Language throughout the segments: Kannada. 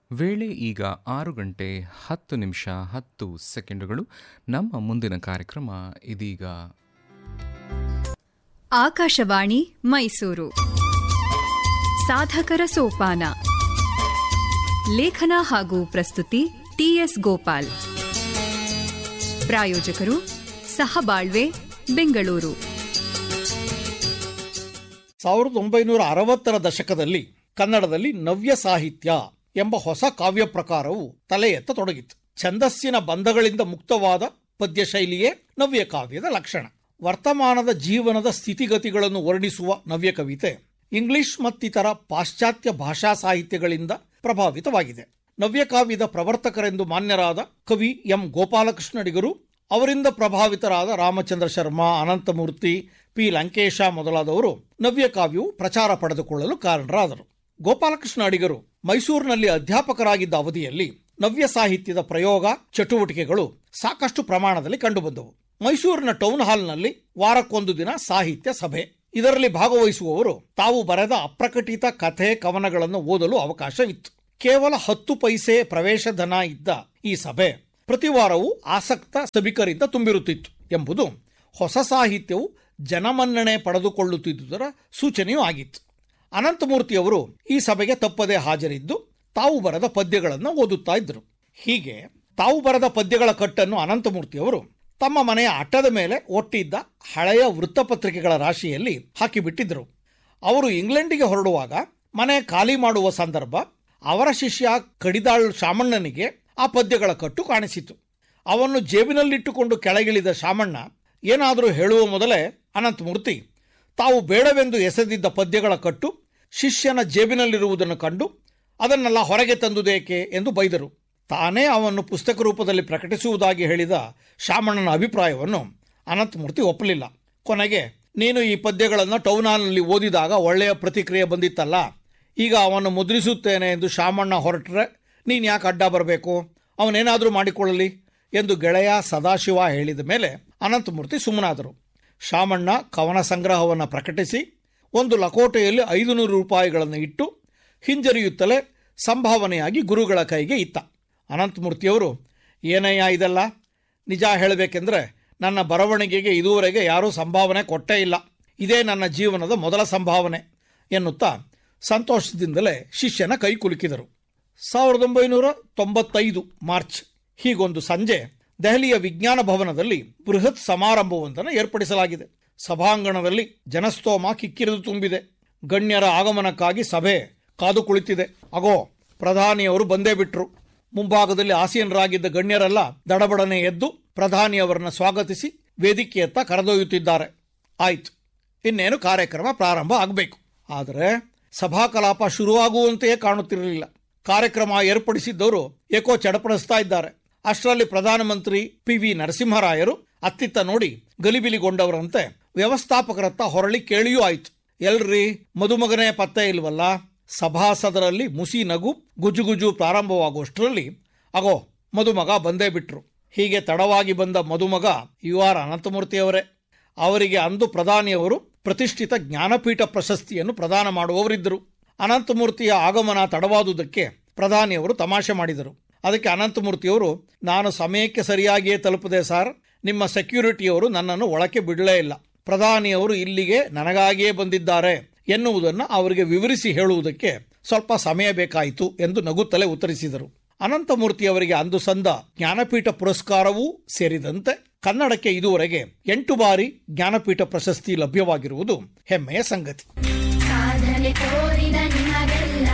ವೇಳೆ ಈಗ ಆರು ಗಂಟೆ ಹತ್ತು ನಿಮಿಷ ಹತ್ತು ಸೆಕೆಂಡುಗಳು ನಮ್ಮ ಮುಂದಿನ ಕಾರ್ಯಕ್ರಮ ಇದೀಗ ಆಕಾಶವಾಣಿ ಮೈಸೂರು ಸಾಧಕರ ಸೋಪಾನ ಲೇಖನ ಹಾಗೂ ಪ್ರಸ್ತುತಿ ಟಿಎಸ್ ಗೋಪಾಲ್ ಪ್ರಾಯೋಜಕರು ಸಹಬಾಳ್ವೆ ಬೆಂಗಳೂರು ಸಾವಿರದ ಒಂಬೈನೂರ ಅರವತ್ತರ ದಶಕದಲ್ಲಿ ಕನ್ನಡದಲ್ಲಿ ನವ್ಯ ಸಾಹಿತ್ಯ ಎಂಬ ಹೊಸ ಕಾವ್ಯ ಪ್ರಕಾರವು ತಲೆ ಎತ್ತತೊಡಗಿತು ಛಂದಸ್ಸಿನ ಬಂಧಗಳಿಂದ ಮುಕ್ತವಾದ ಪದ್ಯ ಶೈಲಿಯೇ ನವ್ಯ ಕಾವ್ಯದ ಲಕ್ಷಣ ವರ್ತಮಾನದ ಜೀವನದ ಸ್ಥಿತಿಗತಿಗಳನ್ನು ವರ್ಣಿಸುವ ನವ್ಯ ಕವಿತೆ ಇಂಗ್ಲಿಷ್ ಮತ್ತಿತರ ಪಾಶ್ಚಾತ್ಯ ಭಾಷಾ ಸಾಹಿತ್ಯಗಳಿಂದ ಪ್ರಭಾವಿತವಾಗಿದೆ ನವ್ಯಕಾವ್ಯದ ಪ್ರವರ್ತಕರೆಂದು ಮಾನ್ಯರಾದ ಕವಿ ಎಂ ಗೋಪಾಲಕೃಷ್ಣಡಿಗರು ಅವರಿಂದ ಪ್ರಭಾವಿತರಾದ ರಾಮಚಂದ್ರ ಶರ್ಮಾ ಅನಂತಮೂರ್ತಿ ಪಿ ಲಂಕೇಶ ಮೊದಲಾದವರು ನವ್ಯಕಾವ್ಯವು ಪ್ರಚಾರ ಪಡೆದುಕೊಳ್ಳಲು ಕಾರಣರಾದರು ಗೋಪಾಲಕೃಷ್ಣ ಅಡಿಗರು ಮೈಸೂರಿನಲ್ಲಿ ಅಧ್ಯಾಪಕರಾಗಿದ್ದ ಅವಧಿಯಲ್ಲಿ ನವ್ಯ ಸಾಹಿತ್ಯದ ಪ್ರಯೋಗ ಚಟುವಟಿಕೆಗಳು ಸಾಕಷ್ಟು ಪ್ರಮಾಣದಲ್ಲಿ ಕಂಡುಬಂದವು ಮೈಸೂರಿನ ಟೌನ್ ಹಾಲ್ನಲ್ಲಿ ವಾರಕ್ಕೊಂದು ದಿನ ಸಾಹಿತ್ಯ ಸಭೆ ಇದರಲ್ಲಿ ಭಾಗವಹಿಸುವವರು ತಾವು ಬರೆದ ಅಪ್ರಕಟಿತ ಕಥೆ ಕವನಗಳನ್ನು ಓದಲು ಅವಕಾಶವಿತ್ತು ಕೇವಲ ಹತ್ತು ಪೈಸೆ ಪ್ರವೇಶ ಧನ ಇದ್ದ ಈ ಸಭೆ ಪ್ರತಿ ವಾರವೂ ಆಸಕ್ತ ಸಭಿಕರಿಂದ ತುಂಬಿರುತ್ತಿತ್ತು ಎಂಬುದು ಹೊಸ ಸಾಹಿತ್ಯವು ಜನಮನ್ನಣೆ ಪಡೆದುಕೊಳ್ಳುತ್ತಿದ್ದುದರ ಸೂಚನೆಯೂ ಆಗಿತ್ತು ಅನಂತಮೂರ್ತಿಯವರು ಈ ಸಭೆಗೆ ತಪ್ಪದೆ ಹಾಜರಿದ್ದು ತಾವು ಬರೆದ ಪದ್ಯಗಳನ್ನು ಓದುತ್ತಾ ಇದ್ದರು ಹೀಗೆ ತಾವು ಬರೆದ ಪದ್ಯಗಳ ಕಟ್ಟನ್ನು ಅನಂತಮೂರ್ತಿಯವರು ತಮ್ಮ ಮನೆಯ ಅಟ್ಟದ ಮೇಲೆ ಒಟ್ಟಿದ್ದ ಹಳೆಯ ವೃತ್ತಪತ್ರಿಕೆಗಳ ರಾಶಿಯಲ್ಲಿ ಹಾಕಿಬಿಟ್ಟಿದ್ದರು ಅವರು ಇಂಗ್ಲೆಂಡಿಗೆ ಹೊರಡುವಾಗ ಮನೆ ಖಾಲಿ ಮಾಡುವ ಸಂದರ್ಭ ಅವರ ಶಿಷ್ಯ ಕಡಿದಾಳ್ ಶಾಮಣ್ಣನಿಗೆ ಆ ಪದ್ಯಗಳ ಕಟ್ಟು ಕಾಣಿಸಿತು ಅವನ್ನು ಜೇಬಿನಲ್ಲಿಟ್ಟುಕೊಂಡು ಕೆಳಗಿಳಿದ ಶಾಮಣ್ಣ ಏನಾದರೂ ಹೇಳುವ ಮೊದಲೇ ಅನಂತಮೂರ್ತಿ ತಾವು ಬೇಡವೆಂದು ಎಸೆದಿದ್ದ ಪದ್ಯಗಳ ಕಟ್ಟು ಶಿಷ್ಯನ ಜೇಬಿನಲ್ಲಿರುವುದನ್ನು ಕಂಡು ಅದನ್ನೆಲ್ಲ ಹೊರಗೆ ತಂದುದೇಕೆ ಎಂದು ಬೈದರು ತಾನೇ ಅವನ್ನು ಪುಸ್ತಕ ರೂಪದಲ್ಲಿ ಪ್ರಕಟಿಸುವುದಾಗಿ ಹೇಳಿದ ಶಾಮಣ್ಣನ ಅಭಿಪ್ರಾಯವನ್ನು ಅನಂತಮೂರ್ತಿ ಒಪ್ಪಲಿಲ್ಲ ಕೊನೆಗೆ ನೀನು ಈ ಪದ್ಯಗಳನ್ನು ಟೌನಾಲ್ನಲ್ಲಿ ಓದಿದಾಗ ಒಳ್ಳೆಯ ಪ್ರತಿಕ್ರಿಯೆ ಬಂದಿತ್ತಲ್ಲ ಈಗ ಅವನ್ನು ಮುದ್ರಿಸುತ್ತೇನೆ ಎಂದು ಶಾಮಣ್ಣ ಹೊರಟ್ರೆ ನೀನು ಯಾಕೆ ಅಡ್ಡ ಬರಬೇಕು ಅವನೇನಾದರೂ ಮಾಡಿಕೊಳ್ಳಲಿ ಎಂದು ಗೆಳೆಯ ಸದಾಶಿವ ಹೇಳಿದ ಮೇಲೆ ಅನಂತಮೂರ್ತಿ ಸುಮ್ಮನಾದರು ಶಾಮಣ್ಣ ಕವನ ಸಂಗ್ರಹವನ್ನು ಪ್ರಕಟಿಸಿ ಒಂದು ಲಕೋಟೆಯಲ್ಲಿ ಐದು ನೂರು ರೂಪಾಯಿಗಳನ್ನು ಇಟ್ಟು ಹಿಂಜರಿಯುತ್ತಲೇ ಸಂಭಾವನೆಯಾಗಿ ಗುರುಗಳ ಕೈಗೆ ಇತ್ತ ಅನಂತಮೂರ್ತಿಯವರು ಏನಯ್ಯ ಇದೆಲ್ಲ ನಿಜ ಹೇಳಬೇಕೆಂದ್ರೆ ನನ್ನ ಬರವಣಿಗೆಗೆ ಇದುವರೆಗೆ ಯಾರೂ ಸಂಭಾವನೆ ಕೊಟ್ಟೇ ಇಲ್ಲ ಇದೇ ನನ್ನ ಜೀವನದ ಮೊದಲ ಸಂಭಾವನೆ ಎನ್ನುತ್ತಾ ಸಂತೋಷದಿಂದಲೇ ಶಿಷ್ಯನ ಕೈ ಕುಲುಕಿದರು ಸಾವಿರದ ಒಂಬೈನೂರ ತೊಂಬತ್ತೈದು ಮಾರ್ಚ್ ಹೀಗೊಂದು ಸಂಜೆ ದೆಹಲಿಯ ವಿಜ್ಞಾನ ಭವನದಲ್ಲಿ ಬೃಹತ್ ಸಮಾರಂಭವೊಂದನ್ನು ಏರ್ಪಡಿಸಲಾಗಿದೆ ಸಭಾಂಗಣದಲ್ಲಿ ಜನಸ್ತೋಮ ಕಿಕ್ಕಿರಿದು ತುಂಬಿದೆ ಗಣ್ಯರ ಆಗಮನಕ್ಕಾಗಿ ಸಭೆ ಕಾದು ಕುಳಿತಿದೆ ಅಗೋ ಪ್ರಧಾನಿಯವರು ಬಂದೇ ಬಿಟ್ರು ಮುಂಭಾಗದಲ್ಲಿ ಆಸೀನರಾಗಿದ್ದ ಗಣ್ಯರೆಲ್ಲ ದಡಬಡನೆ ಎದ್ದು ಪ್ರಧಾನಿಯವರನ್ನ ಸ್ವಾಗತಿಸಿ ವೇದಿಕೆಯತ್ತ ಕರೆದೊಯ್ಯುತ್ತಿದ್ದಾರೆ ಆಯ್ತು ಇನ್ನೇನು ಕಾರ್ಯಕ್ರಮ ಪ್ರಾರಂಭ ಆಗಬೇಕು ಆದರೆ ಸಭಾ ಕಲಾಪ ಶುರುವಾಗುವಂತೆಯೇ ಕಾಣುತ್ತಿರಲಿಲ್ಲ ಕಾರ್ಯಕ್ರಮ ಏರ್ಪಡಿಸಿದ್ದವರು ಏಕೋ ಚಡಪಡಿಸ್ತಾ ಇದ್ದಾರೆ ಅಷ್ಟರಲ್ಲಿ ಪ್ರಧಾನಮಂತ್ರಿ ಪಿ ವಿ ನರಸಿಂಹರಾಯರು ಅತ್ತಿತ್ತ ನೋಡಿ ಗಲಿಬಿಲಿಗೊಂಡವರಂತೆ ವ್ಯವಸ್ಥಾಪಕರತ್ತ ಹೊರಳಿ ಕೇಳಿಯೂ ಆಯ್ತು ಎಲ್ರಿ ಮದುಮಗನೇ ಪತ್ತೆ ಇಲ್ವಲ್ಲ ಸಭಾಸದರಲ್ಲಿ ಮುಸಿ ನಗು ಗುಜುಗುಜು ಪ್ರಾರಂಭವಾಗುವಷ್ಟರಲ್ಲಿ ಅಗೋ ಮದುಮಗ ಬಂದೇ ಬಿಟ್ರು ಹೀಗೆ ತಡವಾಗಿ ಬಂದ ಮದುಮಗ ಯು ಆರ್ ಅನಂತಮೂರ್ತಿಯವರೇ ಅವರಿಗೆ ಅಂದು ಪ್ರಧಾನಿಯವರು ಪ್ರತಿಷ್ಠಿತ ಜ್ಞಾನಪೀಠ ಪ್ರಶಸ್ತಿಯನ್ನು ಪ್ರದಾನ ಮಾಡುವವರಿದ್ದರು ಅನಂತಮೂರ್ತಿಯ ಆಗಮನ ತಡವಾದುದಕ್ಕೆ ಪ್ರಧಾನಿಯವರು ತಮಾಷೆ ಮಾಡಿದರು ಅದಕ್ಕೆ ಅನಂತಮೂರ್ತಿಯವರು ನಾನು ಸಮಯಕ್ಕೆ ಸರಿಯಾಗಿಯೇ ತಲುಪದೆ ಸರ್ ನಿಮ್ಮ ಸೆಕ್ಯೂರಿಟಿಯವರು ನನ್ನನ್ನು ಒಳಕ್ಕೆ ಬಿಡಲೇ ಇಲ್ಲ ಪ್ರಧಾನಿಯವರು ಇಲ್ಲಿಗೆ ನನಗಾಗಿಯೇ ಬಂದಿದ್ದಾರೆ ಎನ್ನುವುದನ್ನು ಅವರಿಗೆ ವಿವರಿಸಿ ಹೇಳುವುದಕ್ಕೆ ಸ್ವಲ್ಪ ಸಮಯ ಬೇಕಾಯಿತು ಎಂದು ನಗುತ್ತಲೇ ಉತ್ತರಿಸಿದರು ಅನಂತಮೂರ್ತಿಯವರಿಗೆ ಅಂದು ಸಂದ ಜ್ಞಾನಪೀಠ ಪುರಸ್ಕಾರವೂ ಸೇರಿದಂತೆ ಕನ್ನಡಕ್ಕೆ ಇದುವರೆಗೆ ಎಂಟು ಬಾರಿ ಜ್ಞಾನಪೀಠ ಪ್ರಶಸ್ತಿ ಲಭ್ಯವಾಗಿರುವುದು ಹೆಮ್ಮೆಯ ಸಂಗತಿ ಸಾಧನೆ ತೋರಿದ ನಿಮಗೆಲ್ಲ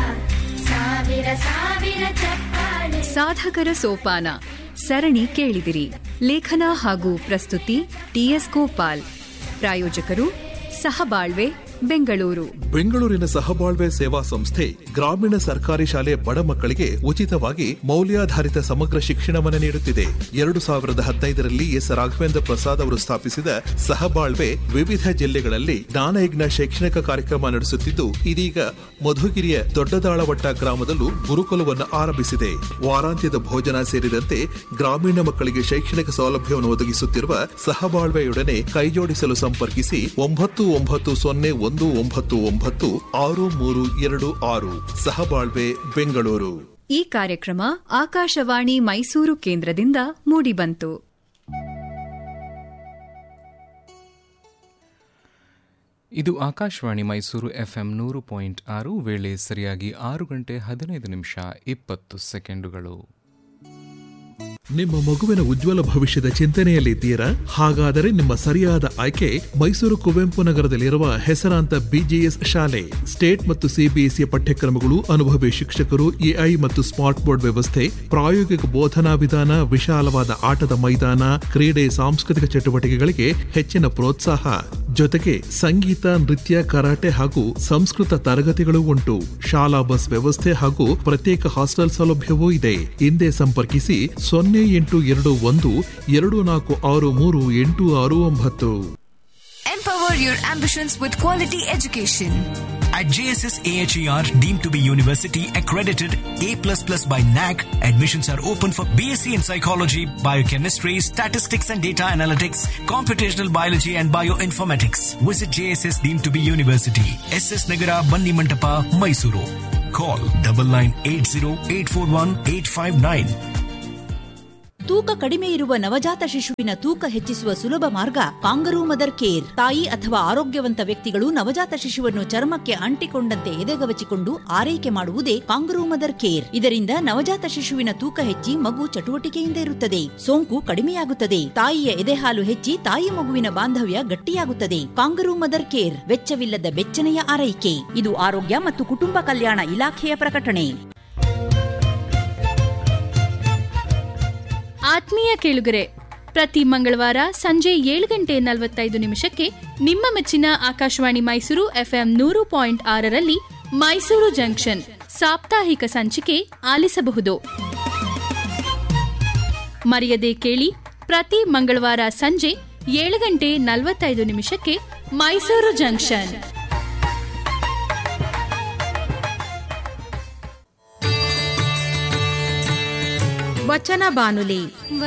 ಸಾವಿರ ಸಾವಿರ ಚಪ್ಪಾಳೆ ಸಾಧಕರ ಸೋಪಾನ ಸರಣಿ ಕೇಳಿದಿರಿ ಲೇಖನ ಹಾಗೂ ಪ್ರಸ್ತುತಿ ಟಿಎಸ್ ಗೋಪಾಲ್ ಪ್ರಾಯೋಜಕರು ಸಹಬಾಳ್ವೆ ಬೆಂಗಳೂರು ಬೆಂಗಳೂರಿನ ಸಹಬಾಳ್ವೆ ಸೇವಾ ಸಂಸ್ಥೆ ಗ್ರಾಮೀಣ ಸರ್ಕಾರಿ ಶಾಲೆ ಬಡ ಮಕ್ಕಳಿಗೆ ಉಚಿತವಾಗಿ ಮೌಲ್ಯಾಧಾರಿತ ಸಮಗ್ರ ಶಿಕ್ಷಣವನ್ನು ನೀಡುತ್ತಿದೆ ಎರಡು ಸಾವಿರದ ಹದಿನೈದರಲ್ಲಿ ಎಸ್ ರಾಘವೇಂದ್ರ ಪ್ರಸಾದ್ ಅವರು ಸ್ಥಾಪಿಸಿದ ಸಹಬಾಳ್ವೆ ವಿವಿಧ ಜಿಲ್ಲೆಗಳಲ್ಲಿ ಜ್ಞಾನಯಜ್ಞ ಶೈಕ್ಷಣಿಕ ಕಾರ್ಯಕ್ರಮ ನಡೆಸುತ್ತಿದ್ದು ಇದೀಗ ಮಧುಗಿರಿಯ ದೊಡ್ಡದಾಳವಟ್ಟ ಗ್ರಾಮದಲ್ಲೂ ಗುರುಕುಲವನ್ನು ಆರಂಭಿಸಿದೆ ವಾರಾಂತ್ಯದ ಭೋಜನ ಸೇರಿದಂತೆ ಗ್ರಾಮೀಣ ಮಕ್ಕಳಿಗೆ ಶೈಕ್ಷಣಿಕ ಸೌಲಭ್ಯವನ್ನು ಒದಗಿಸುತ್ತಿರುವ ಸಹಬಾಳ್ವೆಯೊಡನೆ ಕೈಜೋಡಿಸಲು ಸಂಪರ್ಕಿಸಿ ಒಂಬತ್ತು ಒಂಬತ್ತು ಸೊನ್ನೆ ಒಂದು ಒಂಬತ್ತು ಒಂಬತ್ತು ಆರು ಮೂರು ಎರಡು ಆರು ಸಹಬಾಳ್ವೆ ಬೆಂಗಳೂರು ಈ ಕಾರ್ಯಕ್ರಮ ಆಕಾಶವಾಣಿ ಮೈಸೂರು ಕೇಂದ್ರದಿಂದ ಮೂಡಿಬಂತು ಇದು ಆಕಾಶವಾಣಿ ಮೈಸೂರು ಎಫ್ಎಂ ನೂರು ಪಾಯಿಂಟ್ ಆರು ವೇಳೆ ಸರಿಯಾಗಿ ಆರು ಗಂಟೆ ಹದಿನೈದು ನಿಮಿಷ ಇಪ್ಪತ್ತು ಸೆಕೆಂಡುಗಳು ನಿಮ್ಮ ಮಗುವಿನ ಉಜ್ವಲ ಭವಿಷ್ಯದ ಚಿಂತನೆಯಲ್ಲಿದ್ದೀರಾ ಹಾಗಾದರೆ ನಿಮ್ಮ ಸರಿಯಾದ ಆಯ್ಕೆ ಮೈಸೂರು ಕುವೆಂಪು ನಗರದಲ್ಲಿರುವ ಹೆಸರಾಂತ ಬಿಜಿಎಸ್ ಶಾಲೆ ಸ್ಟೇಟ್ ಮತ್ತು ಸಿಬಿಎಸ್ಇ ಪಠ್ಯಕ್ರಮಗಳು ಅನುಭವಿ ಶಿಕ್ಷಕರು ಎಐ ಮತ್ತು ಸ್ಮಾರ್ಟ್ ಬೋರ್ಡ್ ವ್ಯವಸ್ಥೆ ಪ್ರಾಯೋಗಿಕ ಬೋಧನಾ ವಿಧಾನ ವಿಶಾಲವಾದ ಆಟದ ಮೈದಾನ ಕ್ರೀಡೆ ಸಾಂಸ್ಕೃತಿಕ ಚಟುವಟಿಕೆಗಳಿಗೆ ಹೆಚ್ಚಿನ ಪ್ರೋತ್ಸಾಹ ಜೊತೆಗೆ ಸಂಗೀತ ನೃತ್ಯ ಕರಾಟೆ ಹಾಗೂ ಸಂಸ್ಕೃತ ತರಗತಿಗಳು ಉಂಟು ಶಾಲಾ ಬಸ್ ವ್ಯವಸ್ಥೆ ಹಾಗೂ ಪ್ರತ್ಯೇಕ ಹಾಸ್ಟೆಲ್ ಸೌಲಭ್ಯವೂ ಇದೆ ಹಿಂದೆ ಸಂಪರ್ಕಿಸಿ ಸೊನ್ನೆ ಎಂಟು ಎರಡು ಒಂದು ಎರಡು ನಾಲ್ಕು ಆರು ಮೂರು ಎಂಟು ಆರು ಒಂಬತ್ತು Empower your ambitions with quality education. At JSS AHER, deemed to be university accredited A++ by NAC, admissions are open for BSc in Psychology, Biochemistry, Statistics and Data Analytics, Computational Biology and Bioinformatics. Visit JSS deemed to be university, SS Nagara, Banni Mantapa, Mysuru. Call double nine eight zero eight four one eight five nine. ತೂಕ ಕಡಿಮೆ ಇರುವ ನವಜಾತ ಶಿಶುವಿನ ತೂಕ ಹೆಚ್ಚಿಸುವ ಸುಲಭ ಮಾರ್ಗ ಕಾಂಗರೂ ಮದರ್ ಕೇರ್ ತಾಯಿ ಅಥವಾ ಆರೋಗ್ಯವಂತ ವ್ಯಕ್ತಿಗಳು ನವಜಾತ ಶಿಶುವನ್ನು ಚರ್ಮಕ್ಕೆ ಅಂಟಿಕೊಂಡಂತೆ ಎದೆಗವಚಿಕೊಂಡು ಆರೈಕೆ ಮಾಡುವುದೇ ಕಾಂಗರೂ ಮದರ್ ಕೇರ್ ಇದರಿಂದ ನವಜಾತ ಶಿಶುವಿನ ತೂಕ ಹೆಚ್ಚಿ ಮಗು ಚಟುವಟಿಕೆಯಿಂದ ಇರುತ್ತದೆ ಸೋಂಕು ಕಡಿಮೆಯಾಗುತ್ತದೆ ತಾಯಿಯ ಎದೆಹಾಲು ಹೆಚ್ಚಿ ತಾಯಿ ಮಗುವಿನ ಬಾಂಧವ್ಯ ಗಟ್ಟಿಯಾಗುತ್ತದೆ ಕಾಂಗರೂ ಮದರ್ ಕೇರ್ ವೆಚ್ಚವಿಲ್ಲದ ಬೆಚ್ಚನೆಯ ಆರೈಕೆ ಇದು ಆರೋಗ್ಯ ಮತ್ತು ಕುಟುಂಬ ಕಲ್ಯಾಣ ಇಲಾಖೆಯ ಪ್ರಕಟಣೆ ಆತ್ಮೀಯ ಕೇಳುಗರೆ ಪ್ರತಿ ಮಂಗಳವಾರ ಸಂಜೆ ಏಳು ಗಂಟೆ ನಲವತ್ತೈದು ನಿಮಿಷಕ್ಕೆ ನಿಮ್ಮ ಮೆಚ್ಚಿನ ಆಕಾಶವಾಣಿ ಮೈಸೂರು ಎಫ್ಎಂ ನೂರು ಪಾಯಿಂಟ್ ಆರರಲ್ಲಿ ಮೈಸೂರು ಜಂಕ್ಷನ್ ಸಾಪ್ತಾಹಿಕ ಸಂಚಿಕೆ ಆಲಿಸಬಹುದು ಮರೆಯದೆ ಕೇಳಿ ಪ್ರತಿ ಮಂಗಳವಾರ ಸಂಜೆ ಏಳು ಗಂಟೆ ನಲವತ್ತೈದು ನಿಮಿಷಕ್ಕೆ ಮೈಸೂರು ಜಂಕ್ಷನ್ ವಚನ ಬಾನುಲಿ